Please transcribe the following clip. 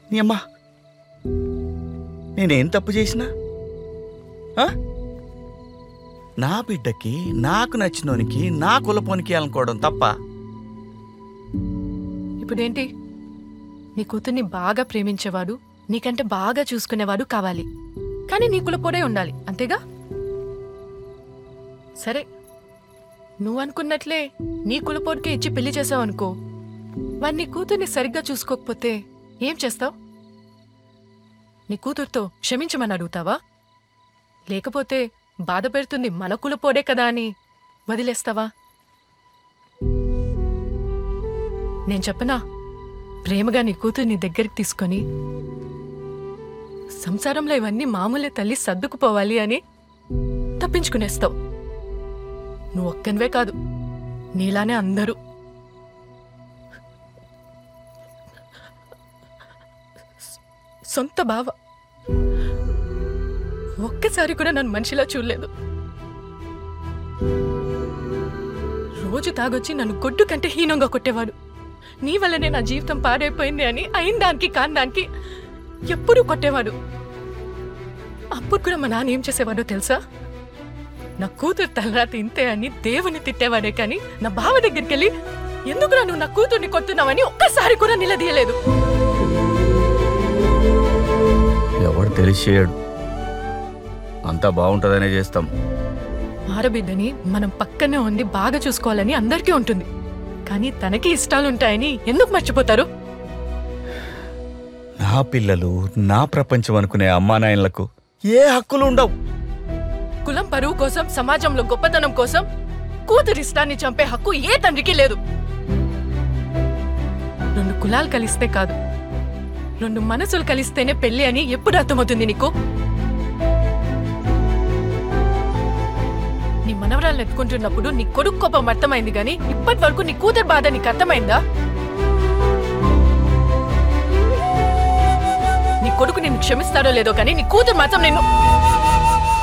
నీ అమ్మా నేనేం తప్పు చేసినా ఆ? నా బిడ్డకి నాకు నచ్చినోనికి నా కులపోనికి అనుకోవడం తప్ప ఇప్పుడేంటి నీ కూతుర్ని బాగా ప్రేమించేవాడు నీకంటే బాగా చూసుకునేవాడు కావాలి కానీ నీ కులపోడే ఉండాలి అంతేగా సరే నువ్వు అనుకున్నట్లే నీ కులపోడికే ఇచ్చి పెళ్లి చేసావనుకో వాడు నీ కూతుర్ని సరిగ్గా చూసుకోకపోతే ఏం చేస్తావు నీ కూతురుతో క్షమించమని అడుగుతావా లేకపోతే బాధ పెడుతుంది మన కులపోడే కదా అని వదిలేస్తావా నేను చెప్పనా ప్రేమగా నీ కూతురు నీ దగ్గరికి తీసుకొని సంసారంలో ఇవన్నీ మామూలే తల్లి సర్దుకుపోవాలి అని తప్పించుకునేస్తావు నువ్వు ఒక్కనివే కాదు నీలానే అందరూ సొంత బావ ఒక్కసారి కూడా నన్ను మనిషిలా చూడలేదు రోజు తాగొచ్చి నన్ను గొడ్డు కంటే హీనంగా కొట్టేవాడు నీ వల్లనే నా జీవితం పాడైపోయింది అని అయిన దానికి కాని దానికి ఎప్పుడూ కొట్టేవాడు అప్పుడు కూడా మా నాన్న ఏం చేసేవాడో తెలుసా నా కూతురు తలరాతి ఇంతే అని దేవుని తిట్టేవాడే కానీ నా బావ దగ్గరికి వెళ్ళి ఎందుకురా నువ్వు నా కూతుర్ని కొడుతున్నావని ఒక్కసారి కూడా నిలదీయలేదు ఎవడు తెలిసి చేయడు అంతా బాగుంటుందనే చేస్తాం ఆడబిడ్డని మనం పక్కనే ఉండి బాగా చూసుకోవాలని అందరికీ ఉంటుంది కానీ తనకి ఇష్టాలుంటాయని ఎందుకు మర్చిపోతారు నా పిల్లలు నా ప్రపంచం అనుకునే అమ్మానాయనలకు ఏ హక్కులు ఉండవు కులం పరువు కోసం సమాజంలో గొప్పతనం కోసం కూతురి ఇష్టాన్ని చంపే హక్కు ఏ తండ్రికి లేదు రెండు కులాలు కలిస్తే కాదు రెండు మనసులు కలిస్తేనే పెళ్లి అని ఎప్పుడు అర్థమవుతుంది నీకు నీ మనవరాలను ఎత్తుకుంటున్నప్పుడు నీ కొడుకు కోపం అర్థమైంది గాని ఇప్పటి వరకు నీ కూతురు బాధ నీకు అర్థమైందా నీ కొడుకు నిన్ను క్షమిస్తాడో లేదో కానీ నీ కూతురు మాత్రం నిన్ను